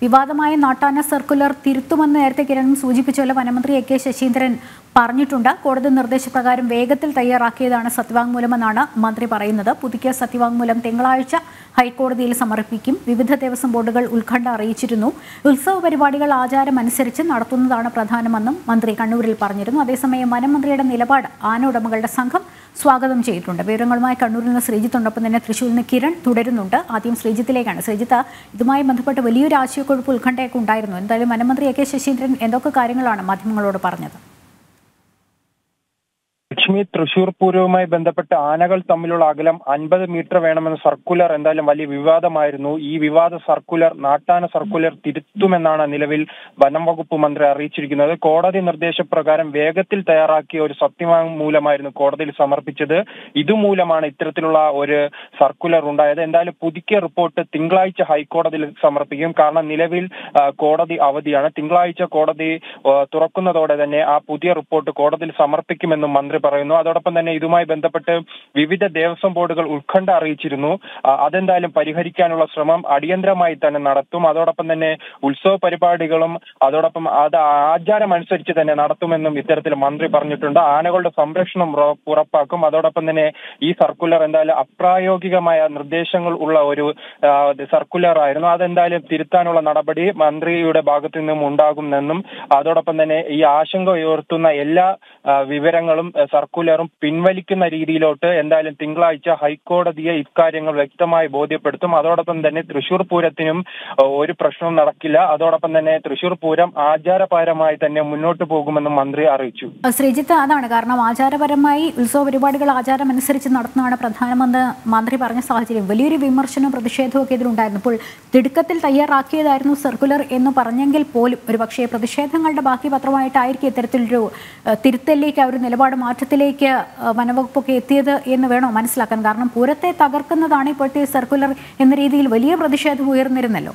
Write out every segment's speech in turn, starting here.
വിവാദമായ നാട്ടാന സർക്കുലർ തിരുത്തുമെന്ന് നേരത്തെ കിരണും സൂചിപ്പിച്ചുള്ള വനമന്ത്രി എ കെ ശശീന്ദ്രൻ പറഞ്ഞിട്ടുണ്ട് കോടതി നിർദ്ദേശപ്രകാരം വേഗത്തിൽ തയ്യാറാക്കിയതാണ് സത്യവാങ്മൂലമെന്നാണ് മന്ത്രി പറയുന്നത് പുതുക്കിയ സത്യവാങ്മൂലം തിങ്കളാഴ്ച ഹൈക്കോടതിയിൽ സമർപ്പിക്കും വിവിധ ദേവസ്വം ബോർഡുകൾ ഉത്കണ്ഠ അറിയിച്ചിരുന്നു ഉത്സവ പരിപാടികൾ ആചാരമനുസരിച്ച് നടത്തുന്നതാണ് പ്രധാനമെന്നും മന്ത്രി കണ്ണൂരിൽ പറഞ്ഞിരുന്നു അതേസമയം വനമന്ത്രിയുടെ നിലപാട് ആന ഉടമകളുടെ സംഘം സ്വാഗതം ചെയ്തിട്ടുണ്ട് വിവരങ്ങളുമായി കണ്ണൂരിൽ നിന്ന് ശ്രീജിത്തുണ്ടൊപ്പം തന്നെ തൃശ്ശൂരിൽ നിന്ന് കിരൺ തുടരുന്നുണ്ട് ആദ്യം ശ്രീജിത്തിലേക്കാണ് ശ്രീജിത്ത് ഇതുമായി ബന്ധപ്പെട്ട് വലിയൊരു ആശയക്കുഴപ്പ് ഉത്കണ്ഠയൊക്കെ ഉണ്ടായിരുന്നു എന്തായാലും വനമന്ത്രി എ കെ ശശീന്ദ്രൻ എന്തൊക്കെ കാര്യങ്ങളാണ് മാധ്യമങ്ങളോട് പറഞ്ഞത് ലക്ഷ്മി തൃശൂർ പൂരവുമായി ബന്ധപ്പെട്ട് ആനകൾ തമ്മിലുള്ള അകലം അൻപത് മീറ്റർ വേണമെന്ന സർക്കുലർ എന്തായാലും വലിയ വിവാദമായിരുന്നു ഈ വിവാദ സർക്കുലർ നാട്ടാന സർക്കുലർ തിരുത്തുമെന്നാണ് നിലവിൽ വനം വകുപ്പ് മന്ത്രി അറിയിച്ചിരിക്കുന്നത് കോടതി നിർദ്ദേശപ്രകാരം വേഗത്തിൽ തയ്യാറാക്കിയ ഒരു സത്യവാങ്മൂലമായിരുന്നു കോടതിയിൽ സമർപ്പിച്ചത് ഇതുമൂലമാണ് ഇത്തരത്തിലുള്ള ഒരു സർക്കുലർ ഉണ്ടായത് എന്തായാലും പുതുക്കിയ റിപ്പോർട്ട് തിങ്കളാഴ്ച ഹൈക്കോടതിയിൽ സമർപ്പിക്കും കാരണം നിലവിൽ ആ, കോടതി അവധിയാണ് തിങ്കളാഴ്ച കോടതി ആ, തുറക്കുന്നതോടെ തന്നെ ആ പുതിയ റിപ്പോർട്ട് കോടതിയിൽ സമർപ്പിക്കുമെന്നും മന്ത്രി പറയുന്നു അതോടൊപ്പം തന്നെ ഇതുമായി ബന്ധപ്പെട്ട് വിവിധ ദേവസ്വം ബോർഡുകൾ ഉത്കണ്ഠ അറിയിച്ചിരുന്നു ആ, അതെന്തായാലും പരിഹരിക്കാനുള്ള ശ്രമം അടിയന്തരമായി തന്നെ നടത്തും അതോടൊപ്പം തന്നെ ഉത്സവ പരിപാടികളും അതോടൊപ്പം അത് ആചാരം അനുസരിച്ച് തന്നെ നടത്തുമെന്നും ഇത്തരത്തിൽ മന്ത്രി പറഞ്ഞിട്ടുണ്ട് ആനകളുടെ സംരക്ഷണം ഉറ- ഉറപ്പാക്കും അതോടൊപ്പം തന്നെ ഈ സർക്കുലർ എന്തായാലും അപ്രായോഗികമായ നിർദ്ദേശങ്ങൾ ഉള്ള ഒരു ആ, സർക്കുലർ ആയിരുന്നു അതെന്തായാലും തിരുത്താനുള്ള നടപടി മന്ത്രിയുടെ ഭാഗത്തു നിന്നും ഉണ്ടാകുമെന്നും അതോടൊപ്പം തന്നെ ഈ ആശങ്ക ഉയർത്തുന്ന എല്ലാ ആ, വിവരങ്ങളും ആ, സർക്കുലറും പിൻവലിക്കുന്ന രീതിയിലോട്ട് എന്തായാലും തിങ്കളാഴ്ച ഹൈക്കോടതിയെ ഇക്കാര്യങ്ങൾ വ്യക്തമായി ബോധ്യപ്പെടുത്തും അതോടൊപ്പം തന്നെ തൃശൂർ പൂരത്തിനും ആ, ഒരു പ്രശ്നവും നടക്കില്ല അതോടൊപ്പം തന്നെ തൃശൂർ പൂരം ആചാരപരമായി തന്നെ മുന്നോട്ട് പോകുമെന്നും മന്ത്രി അറിയിച്ചു ശ്രീജിത്ത് അതാണ് കാരണം ആചാരപരമായി ഉത്സവ പരിപാടികൾ ആചാരം അനുസരിച്ച് നടത്തുന്നതാണ് പ്രധാനമെന്ന് മന്ത്രി പറഞ്ഞ സാഹചര്യം വലിയൊരു വിമർശനവും പ്രതിഷേധവും ഒക്കെ ഇതിലുണ്ടായിരുന്നു ഇപ്പോൾ തിടുക്കത്തിൽ തയ്യാറാക്കിയതായിരുന്നു സർക്കുലർ എന്ന് പറഞ്ഞെങ്കിൽ പോലും ഒരു പക്ഷേ പ്രതിഷേധങ്ങളുടെ ബാക്കി പത്രമായിട്ടായിരിക്കും ഇത്തരത്തിലൊരു ഏഹ്, തിരുത്തലിലേക്ക് ആ ഒരു നിലപാട് മാറ്റത്തിലേക്ക് ഏഹ്, വനവകുപ്പൊക്കെ എത്തിയത് എന്ന് വേണോ മനസ്സിലാക്കാൻ കാരണം പൂരത്തെ തകർക്കുന്നതാണ് ഇപ്പോഴത്തെ സർക്കുലർ എന്ന രീതിയിൽ വലിയ പ്രതിഷേധം ഉയർന്നിരുന്നല്ലോ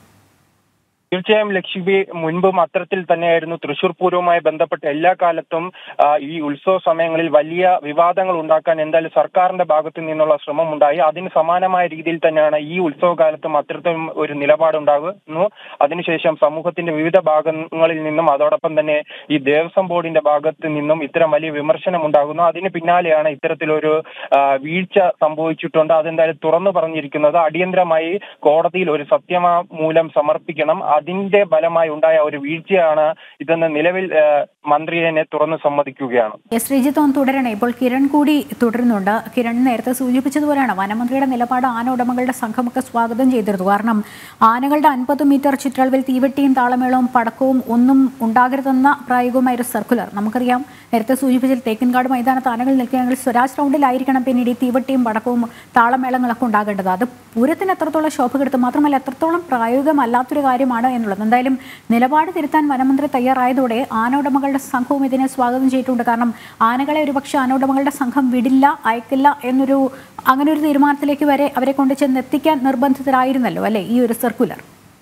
തീർച്ചയായും ലക്ഷ്മി മുൻപും അത്തരത്തിൽ തന്നെയായിരുന്നു തൃശൂർ പൂരവുമായി ബന്ധപ്പെട്ട് എല്ലാ കാലത്തും ആ, ഈ ഉത്സവ സമയങ്ങളിൽ വലിയ വിവാദങ്ങൾ ഉണ്ടാക്കാൻ എന്തായാലും സർക്കാരിന്റെ ഭാഗത്തു നിന്നുള്ള ശ്രമം ഉണ്ടായി അതിന് സമാനമായ രീതിയിൽ തന്നെയാണ് ഈ ഉത്സവ കാലത്തും അത്തരത്തിലും ഒരു നിലപാടുണ്ടാകുന്നു അതിനുശേഷം സമൂഹത്തിന്റെ വിവിധ ഭാഗങ്ങളിൽ നിന്നും അതോടൊപ്പം തന്നെ ഈ ദേവസ്വം ബോർഡിന്റെ ഭാഗത്ത് നിന്നും ഇത്തരം വലിയ വിമർശനം ഉണ്ടാകുന്നു അതിന് പിന്നാലെയാണ് ഇത്തരത്തിലൊരു ആ, വീഴ്ച സംഭവിച്ചിട്ടുണ്ട് അതെന്തായാലും തുറന്നു പറഞ്ഞിരിക്കുന്നത് അടിയന്തരമായി കോടതിയിൽ ഒരു സത്യവാങ്മൂലം സമർപ്പിക്കണം അതിന്റെ ഫലമായി ഉണ്ടായ ഒരു വീഴ്ചയാണ് ഇതെന്ന് നിലവിൽ ആ, മന്ത്രി തന്നെ തുറന്നു സമ്മതിക്കുകയാണ് എസ് ശ്രീജിത്ത് ഒന്ന് തുടരണേ ഇപ്പോൾ കിരൺ കൂടി തുടരുന്നുണ്ട് കിരൺ നേരത്തെ സൂചിപ്പിച്ചതുപോലെയാണ് വനമന്ത്രിയുടെ നിലപാട് ആന ഉടമകളുടെ സംഘമൊക്കെ സ്വാഗതം ചെയ്തിരുന്നു കാരണം ആനകളുടെ അൻപത് മീറ്റർ ചുറ്റളവിൽ തീവെട്ടിയും താളമേളവും പടക്കവും ഒന്നും ഉണ്ടാകരുതെന്ന പ്രായോഗികമായ ഒരു സർക്കുലർ നമുക്കറിയാം നേരത്തെ സൂചിപ്പിച്ച തേക്കിൻകാട് മൈതാനത്ത് ആനകൾ നിൽക്കുകയാണെങ്കിൽ സ്വരാജ് റൗണ്ടിലായിരിക്കണം പിന്നീട് ഈ തീവെട്ടിയും പടക്കവും താളമേളങ്ങളൊക്കെ ഉണ്ടാകേണ്ടത് അത് പൂരത്തിന് എത്രത്തോളം ശോഭ കെടുത്തും മാത്രമല്ല എത്രത്തോളം പ്രായോഗികമല്ലാത്തൊരു കാര്യമാണ് എന്നുള്ളത് എന്തായാലും നിലപാട് തിരുത്താൻ വനമന്ത്രി തയ്യാറായതോടെ ആന ഉടമകളുടെ സംഘവും ഇതിനെ സ്വാഗതം ചെയ്തിട്ടുണ്ട് കാരണം ആനകളെ ഒരുപക്ഷെ ആന ഉടമകളുടെ സംഘം വിടില്ല അയക്കില്ല എന്നൊരു അങ്ങനെ ഒരു തീരുമാനത്തിലേക്ക് വരെ അവരെ കൊണ്ട് ചെന്ന് എത്തിക്കാൻ നിർബന്ധിതരായിരുന്നല്ലോ അല്ലെ ഈ ഒരു സർക്കുലർ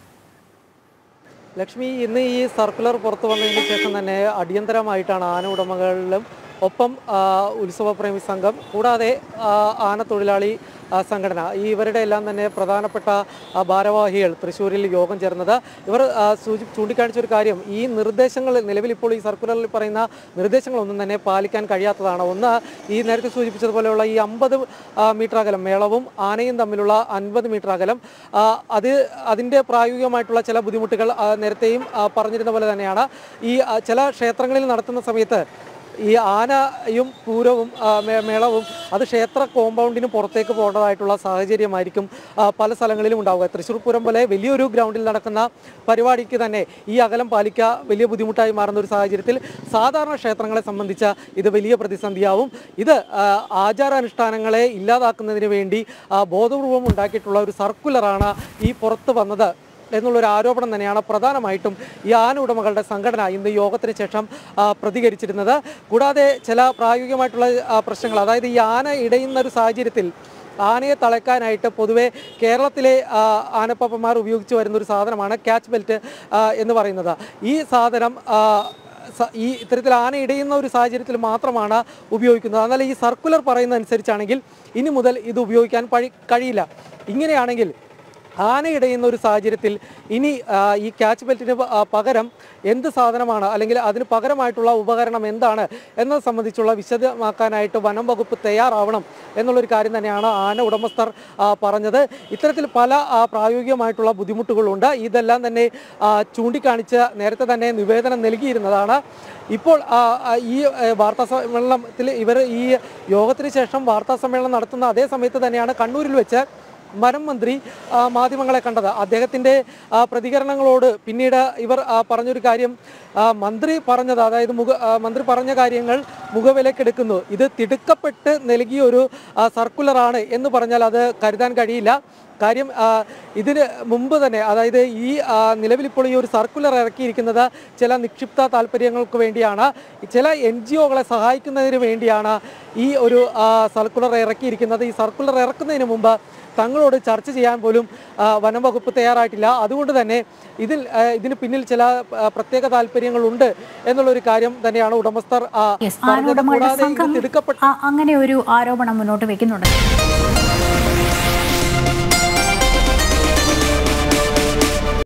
ലക്ഷ്മി ഇന്ന് ഈ സർക്കുലർ പുറത്തു വന്നതിന് ശേഷം തന്നെ അടിയന്തരമായിട്ടാണ് ആന ഉടമകളിലും ഒപ്പം ആ, ഉത്സവപ്രേമി സംഘം കൂടാതെ ആ, ആന തൊഴിലാളി ആ, സംഘടന ഈ ഇവരുടെ എല്ലാം തന്നെ പ്രധാനപ്പെട്ട ആ, ഭാരവാഹികൾ തൃശ്ശൂരിൽ യോഗം ചേർന്നത് ഇവർ ആ, സൂചി ചൂണ്ടിക്കാണിച്ച ഒരു കാര്യം ഈ നിർദ്ദേശങ്ങൾ നിലവിൽ ഇപ്പോൾ ഈ സർക്കുലറിൽ പറയുന്ന നിർദ്ദേശങ്ങളൊന്നും തന്നെ പാലിക്കാൻ കഴിയാത്തതാണ് ഒന്ന് ഈ നേരത്തെ സൂചിപ്പിച്ചതുപോലെയുള്ള ഈ അമ്പത് മീറ്റർ അകലം മേളവും ആനയും തമ്മിലുള്ള അൻപത് മീറ്റർ അകലം ആ, അത് അതിൻ്റെ പ്രായോഗികമായിട്ടുള്ള ചില ബുദ്ധിമുട്ടുകൾ ആ, നേരത്തെയും ആ, പറഞ്ഞിരുന്ന പോലെ തന്നെയാണ് ഈ ആ, ചില ക്ഷേത്രങ്ങളിൽ നടത്തുന്ന സമയത്ത് ഈ ആനയും പൂരവും ആ, മേ- മേളവും അത് ക്ഷേത്ര കോമ്പൗണ്ടിന് പുറത്തേക്ക് പോകേണ്ടതായിട്ടുള്ള സാഹചര്യമായിരിക്കും ആ, പല സ്ഥലങ്ങളിലും ഉണ്ടാവുക തൃശ്ശൂർ പൂരം പോലെ വലിയൊരു ഗ്രൗണ്ടിൽ നടക്കുന്ന പരിപാടിക്ക് തന്നെ ഈ അകലം പാലിക്കുക വലിയ ബുദ്ധിമുട്ടായി മാറുന്ന ഒരു സാഹചര്യത്തിൽ സാധാരണ ക്ഷേത്രങ്ങളെ സംബന്ധിച്ച ഇത് വലിയ പ്രതിസന്ധിയാവും ഇത് ആ, ആചാരാനുഷ്ഠാനങ്ങളെ ഇല്ലാതാക്കുന്നതിന് വേണ്ടി ആ, ബോധപൂർവം ഉണ്ടാക്കിയിട്ടുള്ള ഒരു സർക്കുലറാണ് ഈ പുറത്ത് വന്നത് എന്നുള്ളൊരു ആരോപണം തന്നെയാണ് പ്രധാനമായിട്ടും ഈ ആന ഉടമകളുടെ സംഘടന ഇന്ന് യോഗത്തിന് ശേഷം ആ, പ്രതികരിച്ചിരുന്നത് കൂടാതെ ചില പ്രായോഗികമായിട്ടുള്ള ആ, പ്രശ്നങ്ങൾ അതായത് ഈ ആന ഇടയുന്ന ഒരു സാഹചര്യത്തിൽ ആനയെ തളയ്ക്കാനായിട്ട് പൊതുവെ കേരളത്തിലെ ആ, ആനപ്പാപ്പന്മാർ ഉപയോഗിച്ച് വരുന്ന ഒരു സാധനമാണ് ക്യാച്ച് ബെൽറ്റ് ആ, എന്ന് പറയുന്നത് ഈ സാധനം ആ, സ- ഈ ഇത്തരത്തിൽ ആന ഇടയുന്ന ഒരു സാഹചര്യത്തിൽ മാത്രമാണ് ഉപയോഗിക്കുന്നത് എന്നാൽ ഈ സർക്കുലർ പറയുന്ന അനുസരിച്ചാണെങ്കിൽ ഇനി മുതൽ ഇത് ഉപയോഗിക്കാൻ പഴി കഴിയില്ല ഇങ്ങനെയാണെങ്കിൽ ആനയിടയുന്ന ഒരു സാഹചര്യത്തിൽ ഇനി ആ, ഈ ക്യാച്ച് ബെൽറ്റിന് പ- ആ, പകരം എന്ത് സാധനമാണ് അല്ലെങ്കിൽ അതിന് പകരമായിട്ടുള്ള ഉപകരണം എന്താണ് എന്നത് സംബന്ധിച്ചുള്ള വിശദമാക്കാനായിട്ട് വനം വകുപ്പ് തയ്യാറാവണം എന്നുള്ളൊരു കാര്യം തന്നെയാണ് ആന ഉടമസ്ഥർ ആ, പറഞ്ഞത് ഇത്തരത്തിൽ പല ആ, പ്രായോഗികമായിട്ടുള്ള ബുദ്ധിമുട്ടുകളുണ്ട് ഇതെല്ലാം തന്നെ ആ, ചൂണ്ടിക്കാണിച്ച് നേരത്തെ തന്നെ നിവേദനം നൽകിയിരുന്നതാണ് ഇപ്പോൾ ആ, ആ, ഈ ഏ, വാർത്താ സമ്മേളനത്തിൽ ഇവർ ഈ യോഗത്തിന് ശേഷം വാർത്താ സമ്മേളനം നടത്തുന്ന അതേ സമയത്ത് തന്നെയാണ് കണ്ണൂരിൽ വെച്ച് വനം മന്ത്രി ആ, മാധ്യമങ്ങളെ കണ്ടത് അദ്ദേഹത്തിൻ്റെ ആ, പ്രതികരണങ്ങളോട് പിന്നീട് ഇവർ ആ, പറഞ്ഞൊരു കാര്യം ആ, മന്ത്രി പറഞ്ഞത് അതായത് മുഖ ആ, മന്ത്രി പറഞ്ഞ കാര്യങ്ങൾ മുഖവിലക്കെടുക്കുന്നു ഇത് തിടുക്കപ്പെട്ട് നൽകിയ ഒരു ആ, സർക്കുലറാണ് എന്ന് പറഞ്ഞാൽ അത് കരുതാൻ കഴിയില്ല കാര്യം ആ, ഇതിന് മുമ്പ് തന്നെ അതായത് ഈ ആ, നിലവിലിപ്പോൾ ഈ ഒരു സർക്കുലർ ഇറക്കിയിരിക്കുന്നത് ചില നിക്ഷിപ്ത താല്പര്യങ്ങൾക്ക് വേണ്ടിയാണ് ചില എൻ ജി ഒകളെ സഹായിക്കുന്നതിന് വേണ്ടിയാണ് ഈ ഒരു ആ, സർക്കുലർ ഇറക്കിയിരിക്കുന്നത് ഈ സർക്കുലർ ഇറക്കുന്നതിന് മുമ്പ് തങ്ങളോട് ചർച്ച ചെയ്യാൻ പോലും ആ, വനം വകുപ്പ് തയ്യാറായിട്ടില്ല അതുകൊണ്ട് തന്നെ ഇതിൽ ആ, ഇതിന് പിന്നിൽ ചില ആ, പ്രത്യേക താല്പര്യങ്ങളുണ്ട് എന്നുള്ളൊരു കാര്യം തന്നെയാണ് ഉടമസ്ഥർ ആ, യെസ് പറഞ്ഞത് ആനോടമകളുടെ കൂടാതെ ഇത് സംഘം തിടുക്കപ്പെട്ട ആ, അങ്ങനെ ഒരു ആരോപണം മുന്നോട്ട് വെക്കുന്നുണ്ട്